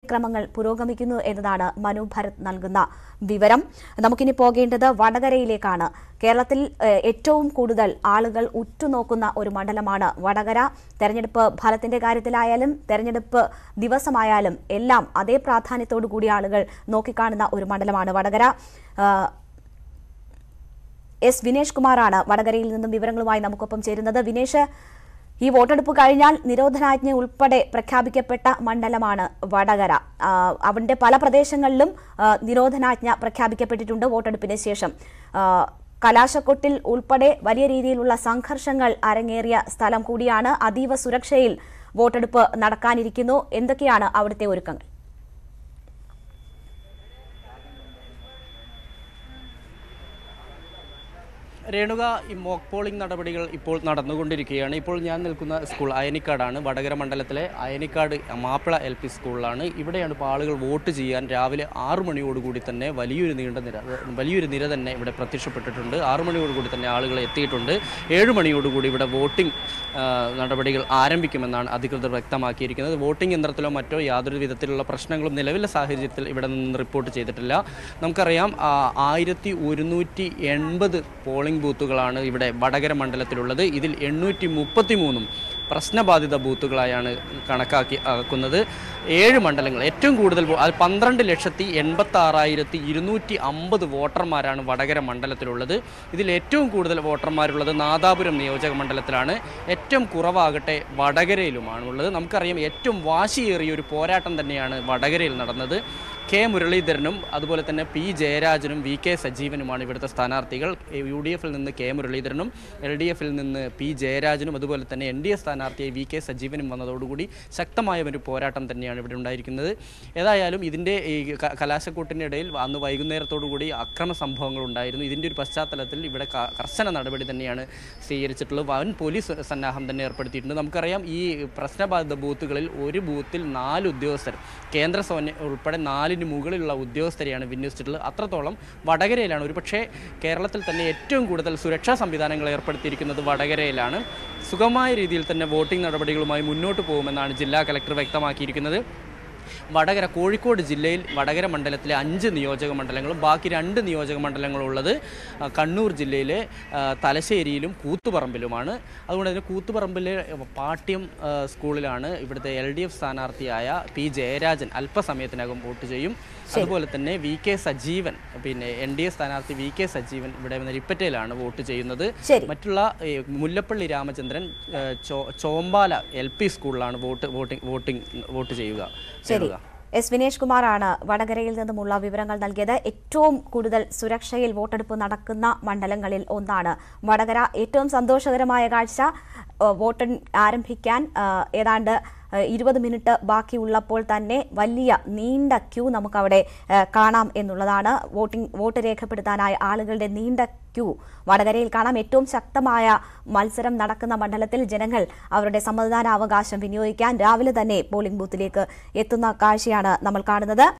നടപടിക്രമങ്ങൾ പുരോഗമിക്കുന്നു എന്നതാണ് മനു ഭരത് നൽകുന്ന വിവരം നമുക്കിനി പോകേണ്ടത് വടകരയിലേക്കാണ് കേരളത്തിൽ ഏഹ്, ഏറ്റവും കൂടുതൽ ആളുകൾ ഉറ്റുനോക്കുന്ന ഒരു മണ്ഡലമാണ് വടകര തെരഞ്ഞെടുപ്പ് ഫലത്തിന്റെ കാര്യത്തിലായാലും തെരഞ്ഞെടുപ്പ് ദിവസമായാലും എല്ലാം അതേ പ്രാധാന്യത്തോടു കൂടി ആളുകൾ നോക്കിക്കാണുന്ന ഒരു മണ്ഡലമാണ് വടകര ഏഹ്, എസ് വിനേഷ് കുമാറാണ് വടകരയിൽ നിന്നും വിവരങ്ങളുമായി നമുക്കൊപ്പം ചേരുന്നത് വിനേഷ് ഈ വോട്ടെടുപ്പ് കഴിഞ്ഞാൽ നിരോധനാജ്ഞ ഉൾപ്പെടെ പ്രഖ്യാപിക്കപ്പെട്ട മണ്ഡലമാണ് വടകര ആ, അവിടെ പല പ്രദേശങ്ങളിലും ആ, നിരോധനാജ്ഞ പ്രഖ്യാപിക്കപ്പെട്ടിട്ടുണ്ട് വോട്ടെടുപ്പിന് ശേഷം ആ, കലാശക്കൊട്ടിൽ ഉൾപ്പെടെ വലിയ രീതിയിലുള്ള സംഘർഷങ്ങൾ അരങ്ങേറിയ സ്ഥലം കൂടിയാണ് അതീവ സുരക്ഷയിൽ വോട്ടെടുപ്പ് നടക്കാനിരിക്കുന്നു എന്തൊക്കെയാണ് അവിടുത്തെ ഒരുക്കങ്ങൾ രേണുക ഈ മോക്ക് പോളിംഗ് നടപടികൾ ഇപ്പോൾ നടന്നുകൊണ്ടിരിക്കുകയാണ് ഇപ്പോൾ ഞാൻ നിൽക്കുന്ന സ്കൂൾ അയനിക്കാടാണ് വടകര മണ്ഡലത്തിലെ അയനിക്കാട് മാപ്പിള എൽ പി സ്കൂളിലാണ് ഇവിടെയാണ് ഇപ്പോൾ ആളുകൾ വോട്ട് ചെയ്യാൻ രാവിലെ ആറു മണിയോടുകൂടി തന്നെ വലിയൊരു നീണ്ട നിര വലിയൊരു നിര തന്നെ ഇവിടെ പ്രത്യക്ഷപ്പെട്ടിട്ടുണ്ട് ആറു മണിയോടുകൂടി തന്നെ ആളുകൾ എത്തിയിട്ടുണ്ട് ഏഴ് മണിയോടുകൂടി ഇവിടെ വോട്ടിംഗ് ആ, നടപടികൾ ആരംഭിക്കുമെന്നാണ് അധികൃതർ വ്യക്തമാക്കിയിരിക്കുന്നത് വോട്ടിംഗ് യന്ത്രത്തിലോ മറ്റോ യാതൊരു വിധത്തിലുള്ള പ്രശ്നങ്ങളും നിലവിലെ സാഹചര്യത്തിൽ ഇവിടെ നിന്ന് റിപ്പോർട്ട് ചെയ്തിട്ടില്ല നമുക്കറിയാം ആയിരത്തി ഒരുന്നൂറ്റി എൺപത് പോളിംഗ് ബൂത്തുകളാണ് ഇവിടെ വടകര മണ്ഡലത്തിലുള്ളത് ഇതിൽ എണ്ണൂറ്റി മുപ്പത്തി മൂന്നും പ്രശ്നബാധിത ബൂത്തുകളായാണ് കണക്കാക്കി ആക്കുന്നത് ഏഴ് മണ്ഡലങ്ങൾ ഏറ്റവും കൂടുതൽ വോ- അത് പന്ത്രണ്ട് ലക്ഷത്തി എൺപത്തി ആറായിരത്തി ഇരുന്നൂറ്റി അമ്പത് വോട്ടർമാരാണ് വടകര മണ്ഡലത്തിലുള്ളത് ഇതിൽ ഏറ്റവും കൂടുതൽ വോട്ടർമാരുള്ളത് നാദാപുരം നിയോജക മണ്ഡലത്തിലാണ് ഏറ്റവും കുറവാകട്ടെ വടകരയിലുമാണ് ഉള്ളത് നമുക്കറിയാം ഏറ്റവും വാശിയേറിയ ഒരു പോരാട്ടം തന്നെയാണ് വടകരയിൽ നടന്നത് കെ മുരളീധരനും അതുപോലെ തന്നെ പി ജയരാജനും വി കെ സജീവനുമാണ് ഇവിടുത്തെ സ്ഥാനാർത്ഥികൾ യു ഡി എഫിൽ നിന്ന് കെ മുരളീധരനും എൽ ഡി എഫിൽ നിന്ന് പി ജയരാജനും അതുപോലെ തന്നെ എൻ ഡി എ സ്ഥാനാർത്ഥിയായി വി കെ സജീവനും വന്നതോടുകൂടി ശക്തമായ ഒരു പോരാട്ടം തന്നെയാണ് ഇവിടെ ഉണ്ടായിരിക്കുന്നത് ഏതായാലും ഇതിൻ്റെ ഈ ക- കലാശക്കൂട്ടിൻ്റെ ഇടയിൽ അന്ന് വൈകുന്നേരത്തോടുകൂടി അക്രമ സംഭവങ്ങൾ ഉണ്ടായിരുന്നു ഇതിൻ്റെ ഒരു പശ്ചാത്തലത്തിൽ ഇവിടെ ക- കർശന നടപടി തന്നെയാണ് സ്വീകരിച്ചിട്ടുള്ളത് വൻ പോലീസ് സന്നാഹം തന്നെ ഏർപ്പെടുത്തിയിട്ടുണ്ട് നമുക്കറിയാം ഈ പ്രശ്നബാധിത ബൂത്തുകളിൽ ഒരു ബൂത്തിൽ നാല് ഉദ്യോഗസ്ഥർ കേന്ദ്ര സേന ഉൾപ്പെടെ നാലിന് മുകളിലുള്ള ഉദ്യോഗസ്ഥരെയാണ് വിന്യസിച്ചിട്ടുള്ളത് അത്രത്തോളം വടകരയിലാണ് ഒരുപക്ഷേ കേരളത്തിൽ തന്നെ ഏറ്റവും കൂടുതൽ സുരക്ഷാ സംവിധാനങ്ങൾ ഏർപ്പെടുത്തിയിരിക്കുന്നത് വടകരയിലാണ് സുഗമമായ രീതിയിൽ തന്നെ വോട്ടിംഗ് നടപടികളുമായി മുന്നോട്ട് പോകുമെന്നാണ് ജില്ലാ കലക്ടർ വ്യക്തമാക്കിയിരിക്കുന്നത് വടകര കോഴിക്കോട് ജില്ലയിൽ വടകര മണ്ഡലത്തിലെ അഞ്ച് നിയോജക മണ്ഡലങ്ങളും ബാക്കി രണ്ട് നിയോജക മണ്ഡലങ്ങളും ഉള്ളത് ആ, കണ്ണൂർ ജില്ലയിലെ ആ, തലശ്ശേരിയിലും കൂത്തുപറമ്പിലുമാണ് അതുകൊണ്ട് തന്നെ കൂത്തുപറമ്പിലെ പാട്യം ആ, സ്കൂളിലാണ് ഇവിടുത്തെ എൽ ഡി എഫ് സ്ഥാനാർത്ഥിയായ പി ജയരാജൻ അല്പസമയത്തിനകം വോട്ട് ചെയ്യും അതുപോലെ തന്നെ വി കെ സജീവൻ പിന്നെ എൻ ഡി എ സ്ഥാനാർത്ഥി വി കെ സജീവൻ ഇവിടെ നരിപ്പറ്റയിലാണ് വോട്ട് ചെയ്യുന്നത് ശരി. മറ്റുള്ള ഏ, മുല്ലപ്പള്ളി രാമചന്ദ്രൻ ഏ, ചോ- ചോമ്പാല എൽ പി സ്കൂളിലാണ് വോട്ട് വോട്ടിംഗ് വോട്ടിംഗ് വോട്ട് ചെയ്യുക ശരി ചെയ്യുക. എസ് വിനേഷ് കുമാറാണ് വടകരയിൽ നിന്നുമുള്ള വിവരങ്ങൾ നൽകിയത് ഏറ്റവും കൂടുതൽ സുരക്ഷയിൽ വോട്ടെടുപ്പ് നടക്കുന്ന മണ്ഡലങ്ങളിൽ ഒന്നാണ് വടകര ഏറ്റവും സന്തോഷകരമായ കാഴ്ച ഏഹ്, വോട്ട് ആരംഭിക്കാൻ ഏഹ്, ഏതാണ്ട് ഏഹ്, ഇരുപത് മിനിറ്റ് ബാക്കിയുള്ളപ്പോൾ തന്നെ വലിയ നീണ്ട ക്യൂ നമുക്കവിടെ ഏഹ്, കാണാം എന്നുള്ളതാണ് വോട്ടിംഗ് വോട്ട് രേഖപ്പെടുത്താനായ ആളുകളുടെ നീണ്ട ക്യൂ വടകരയിൽ കാണാം ഏറ്റവും ശക്തമായ മത്സരം നടക്കുന്ന മണ്ഡലത്തിൽ ജനങ്ങൾ അവരുടെ സമ്മതിദാനാവകാശം വിനിയോഗിക്കാൻ രാവിലെ തന്നെ പോളിംഗ് ബൂത്തിലേക്ക് എത്തുന്ന കാഴ്ചയാണ് നമ്മൾ കാണുന്നത്